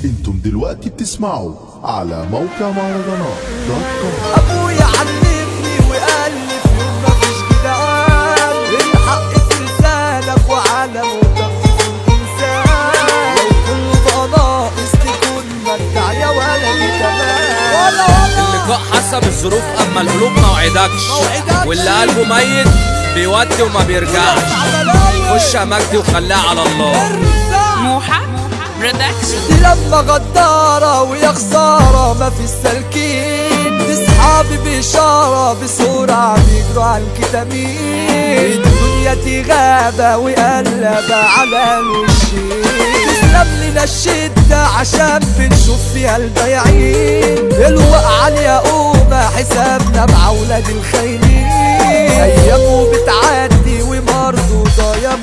انتم دلوقتي بتسمعوا على موقع مهرجانات دوت كوم ابويا علمني وقال لي في يوم مفيش جدعان الحق في لسانك وعلى موتك تكون انسان لو كله بقى ناقص تكون مجدع يا ولدي تمام ولا ولا اللقاء حسب الظروف اما القلوب ما وعدكش موعدكش. واللي قلبه ميت بيودي وما بيرجعش خش يا مجدي وخليها على الله موحة برودكشن دي لما غدارة ويا خسارة ما في السالكين دي صحابي بإشارة بسرعة بيجروا على الكتامين الدنيا دي غابة وقلبة على الوشين تسلم لنا الشدة عشان بنشوف فيها البياعين الوقعة اليقومة حسابنا مع ولاد الخاينين أيامه بتعدي ومردودة يا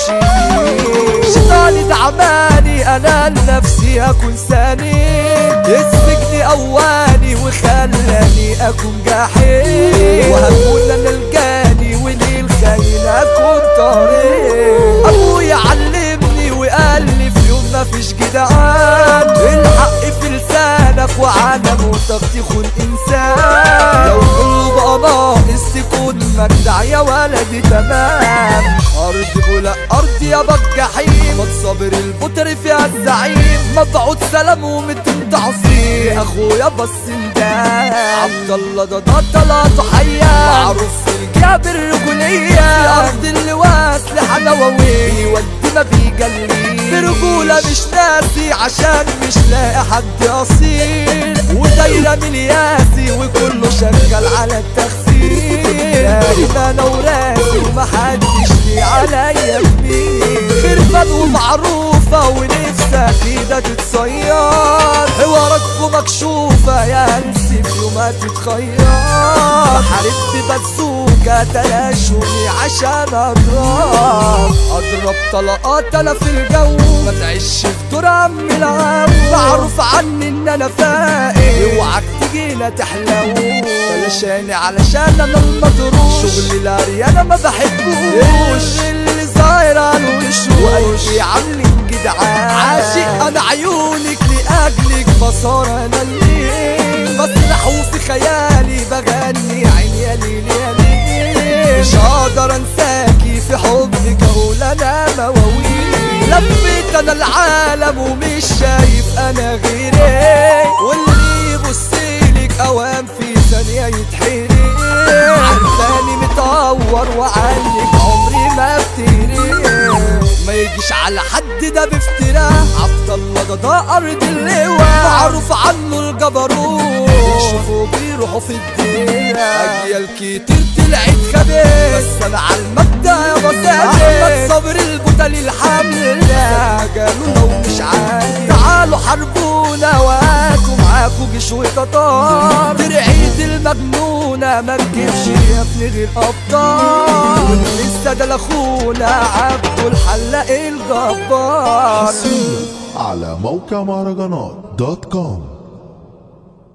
مرشدين شيطاني تعباني انا لنفسي اكون سنين السجن اواني وخلاني اكون جحيم وهكون انا الجاني وللخيل اكون طريق ابويا علمني وقال لي في يوم مفيش جدعان الحق في لسانك وعلى موتك تكون انسان لو كله بقى ناقص تكون مجدع يا ولدي تمام ارض بولا ارض يا بك جحيم ما تصابر البطر فيها الزعيم مبعوث سلام ومتن تعصير اخويا بس انت عبد الله ده ده طلعته حيا معروف في الجاب الرجولية في ارض اللواس لحلووي يودي ما بيجلي برجولة مش ناسي عشان مش لاقي حد اصيل ودايرة من ياسي وكله شغال على التخسير دايم انا وراسي ومحدش ليه عليا كبير خرفان ومعروفة ونفسها كده تتصير حواراتكم مكشوفة يا هلسي في يوم هتتخير حاربت بزوكة تلاشوني عشان اضرب اضرب طلقات انا في الجو ما تعيش في دور عم العو معروف عني ان انا فايق اوعك تجينا تحلو بلاشاني علشان انا المضروب شغل الاري انا ما بحبوش اللي صاير على الوشوش وقلبي عاملين جدعان عاشق انا عيونك لاجلك بصار انا الليل بسرح وفي خيالي بغني عيني يا ليل يا ليل مش هقدر انساكي في حبك اقول انا مواويل لفيت انا العالم ومش شايف انا غيرك واللي يبصيلك اوام في ثانية يتحرق عارفاني متعور وعنك عمري ما افترق ما يجيش على حد ده بافتراء عبد الله ده ده ارض اللواء معروف عنه الجبروت بيشوفوا بيروحوا في الدنيا اجيال كتير طلعت خبيث بس انا على المبدا يا بساتين احمد صابر البطل الحمل مجاله لو مش عادي تعالوا حاربونا وهاتوا معاكوا جيش وتتار ترعيد المجنونة ما تجيبش يا ابني غير ابطال لسه ده لاخونا عبده الحلاق الجبار على موقع مهرجانات دوت كوم